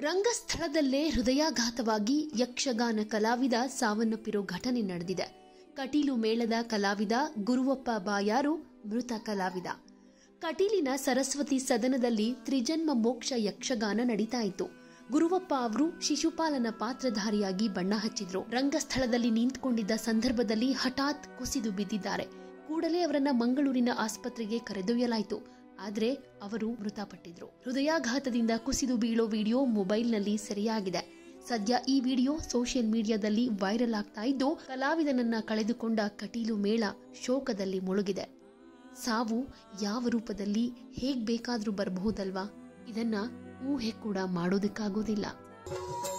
ರಂಗಸ್ಥಳದಲ್ಲೇ ಹೃದಯಾಘಾತವಾಗಿ ಯಕ್ಷಗಾನ ಕಲಾವಿದ ಸಾವನ್ನಪ್ಪಿರೋ ಘಟನೆ ನಡೆದಿದೆ ಕಟೀಲು ಮೇಳದ ಕಲಾವಿದ ಗುರುವಪ್ಪ ಬಾಯಾರು ಮೃತ ಕಲಾವಿದ ಕಟೀಲಿನ ಸರಸ್ವತಿ ಸದನದಲ್ಲಿ ತ್ರಿಜನ್ಮ ಮೋಕ್ಷ ಯಕ್ಷಗಾನ ನಡೀತಾ ಇತ್ತು ಗುರುವಪ್ಪ ಅವರು ಶಿಶುಪಾಲನ ಪಾತ್ರಧಾರಿಯಾಗಿ ಬಣ್ಣ ಹಚ್ಚಿದ್ರು ರಂಗಸ್ಥಳದಲ್ಲಿ ನಿಂತ್ಕೊಂಡಿದ್ದ ಸಂದರ್ಭದಲ್ಲಿ ಹಠಾತ್ ಕುಸಿದು ಬಿದ್ದಿದ್ದಾರೆ ಕೂಡಲೇ ಅವರನ್ನ ಮಂಗಳೂರಿನ ಆಸ್ಪತ್ರೆಗೆ ಕರೆದೊಯ್ಯಲಾಯಿತು ಆದ್ರೆ ಅವರು ಮೃತಪಟ್ಟಿದ್ರು ಹೃದಯಾಘಾತದಿಂದ ಕುಸಿದು ಬೀಳೋ ವಿಡಿಯೋ ಮೊಬೈಲ್ನಲ್ಲಿ ಸೆರೆಯಾಗಿದೆ ಸದ್ಯ ಈ ವಿಡಿಯೋ ಸೋಷಿಯಲ್ ಮೀಡಿಯಾದಲ್ಲಿ ವೈರಲ್ ಆಗ್ತಾ ಇದ್ದು ಕಲಾವಿದನನ್ನ ಕಳೆದುಕೊಂಡ ಕಟೀಲು ಮೇಳ ಶೋಕದಲ್ಲಿ ಮುಳುಗಿದೆ ಸಾವು ಯಾವ ರೂಪದಲ್ಲಿ ಹೇಗ್ ಬೇಕಾದ್ರೂ ಬರಬಹುದಲ್ವಾ ಇದನ್ನ ಊಹೆ ಕೂಡ ಮಾಡೋದಕ್ಕಾಗೋದಿಲ್ಲ